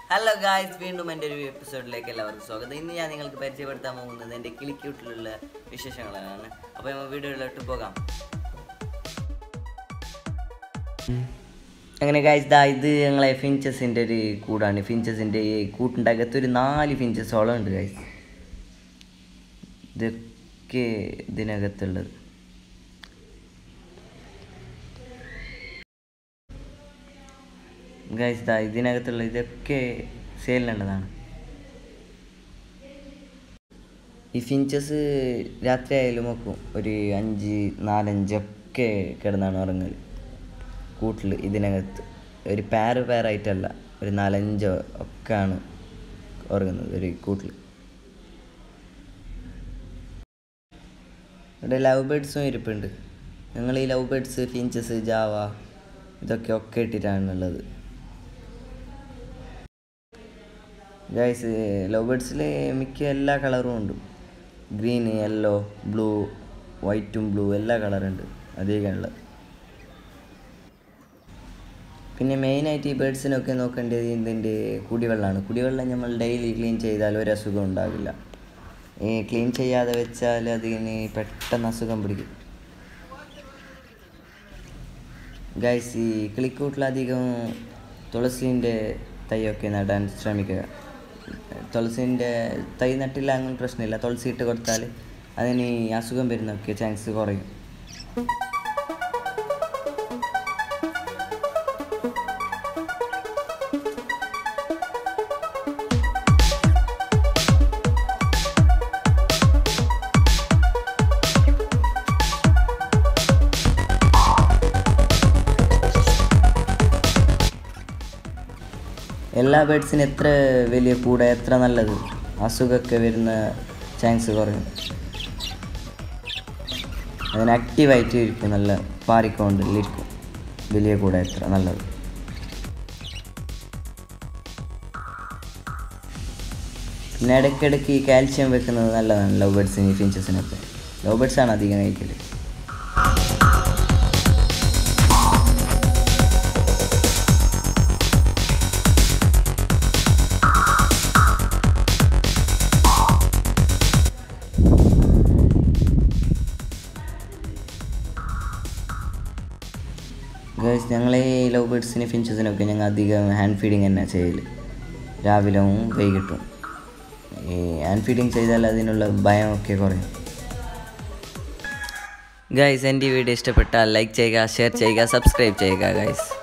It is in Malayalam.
ഹലോ ഗായ്സ് വീണ്ടും എൻ്റെ ഒരു എപ്പിസോഡിലേക്ക് എല്ലാവർക്കും സ്വാഗതം ഇന്ന് ഞാൻ നിങ്ങൾക്ക് പരിചയപ്പെടുത്താൻ പോകുന്നത് എൻ്റെ കിളിക്യൂട്ടിലുള്ള വിശേഷങ്ങളാണ് അപ്പോൾ നമ്മൾ വീഡിയോയിലോട്ട് പോകാം അങ്ങനെ ഗായ്സ് ദാ ഇത് ഞങ്ങളെ ഫിഞ്ചസിൻ്റെ ഒരു കൂടാണ് ഫിഞ്ചസിൻ്റെ ഈ കൂട്ടിൻ്റെ അകത്ത് ഒരു നാല് ഫിഞ്ചസോളം ഉണ്ട് ഗായ്സ് ഇതൊക്കെ ഇതിനകത്തുള്ളത് ഗൈസ് ദാ ഇതിനകത്തുള്ള ഇതൊക്കെ സെയിലിനുള്ളതാണ് ഈ ഫിഞ്ചസ് രാത്രി ആയാലും വെക്കും ഒരു അഞ്ച് നാലഞ്ചൊക്കെ കിടന്നാണ് ഉറങ്ങൽ കൂട്ടിൽ ഇതിനകത്ത് ഒരു പാര് പാരായിട്ടല്ല ഒരു നാലഞ്ചോ ഒക്കെയാണ് ഉറങ്ങുന്നത് ഒരു കൂട്ടിൽ ഇവിടെ ലവ് ബേഡ്സും ഇരിപ്പുണ്ട് ഞങ്ങൾ ഈ ലവ് ബേഡ്സ് ഫിഞ്ചസ് ജാവ ഇതൊക്കെ ഒക്കെ ഇട്ടിട്ടാണുള്ളത് ഗൈസ് ലവ് ബേഡ്സിൽ മിക്ക എല്ലാ കളറും ഉണ്ട് ഗ്രീൻ യെല്ലോ ബ്ലൂ വൈറ്റും ബ്ലൂ എല്ലാ കളറുണ്ട് അധികമുള്ളത് പിന്നെ മെയിനായിട്ട് ഈ ബേഡ്സിനൊക്കെ നോക്കേണ്ടത് ഇതിൻ്റെ കുടിവെള്ളമാണ് കുടിവെള്ളം നമ്മൾ ഡെയിലി ക്ലീൻ ചെയ്താൽ ഒരു അസുഖം ഉണ്ടാകില്ല ഈ ക്ലീൻ ചെയ്യാതെ വെച്ചാൽ അതിന് പെട്ടെന്ന് അസുഖം പിടിക്കും ഗൈസ് ഈ കിളിക്കൂട്ടിലധികം തുളസീൻ്റെ തൈയൊക്കെ നടാൻ ശ്രമിക്കുക തുളസീൻ്റെ തൈ നട്ടില്ല അങ്ങനെ പ്രശ്നമില്ല തുളസി ഇട്ട് കൊടുത്താൽ അതിന് ഈ അസുഖം വരുന്നൊക്കെ ചാൻസ് കുറയും എല്ലാ ബേഡ്സിനും എത്ര വലിയ കൂടെ എത്ര നല്ലത് അസുഖമൊക്കെ വരുന്ന ചാൻസ് കുറയും അതിന് ആക്റ്റീവായിട്ട് ഇരിക്കും നല്ല പാറിക്കൊണ്ടിരിക്കും വലിയ കൂടെ എത്ര നല്ലത് പിന്നെ ഇടയ്ക്കിടയ്ക്ക് ഈ കാൽഷ്യം വെക്കുന്നത് നല്ലതാണ് ലവ് ബേഡ്സിന് ഫിഞ്ചസിനൊക്കെ ലവ് ബേഡ്സാണ് അധികം കഴിക്കൽ ഗേൾസ് ഞങ്ങൾ ഈ ലവ് ബേഡ്സിന് ഫിഞ്ചസിനൊക്കെ ഞങ്ങൾ അധികം ഹാൻഡ് ഫീഡിങ് തന്നെ ചെയ്യൽ രാവിലെയും വൈകിട്ടും ഈ ഹാൻഡ് ഫീഡിങ് ചെയ്താൽ അതിനുള്ള ഭയമൊക്കെ കുറയും ഗൈസ് എൻ്റെ ഈ വീഡിയോ ഇഷ്ടപ്പെട്ടാൽ ലൈക്ക് ചെയ്യുക ഷെയർ ചെയ്യുക സബ്സ്ക്രൈബ് ചെയ്യുക ഗൈസ്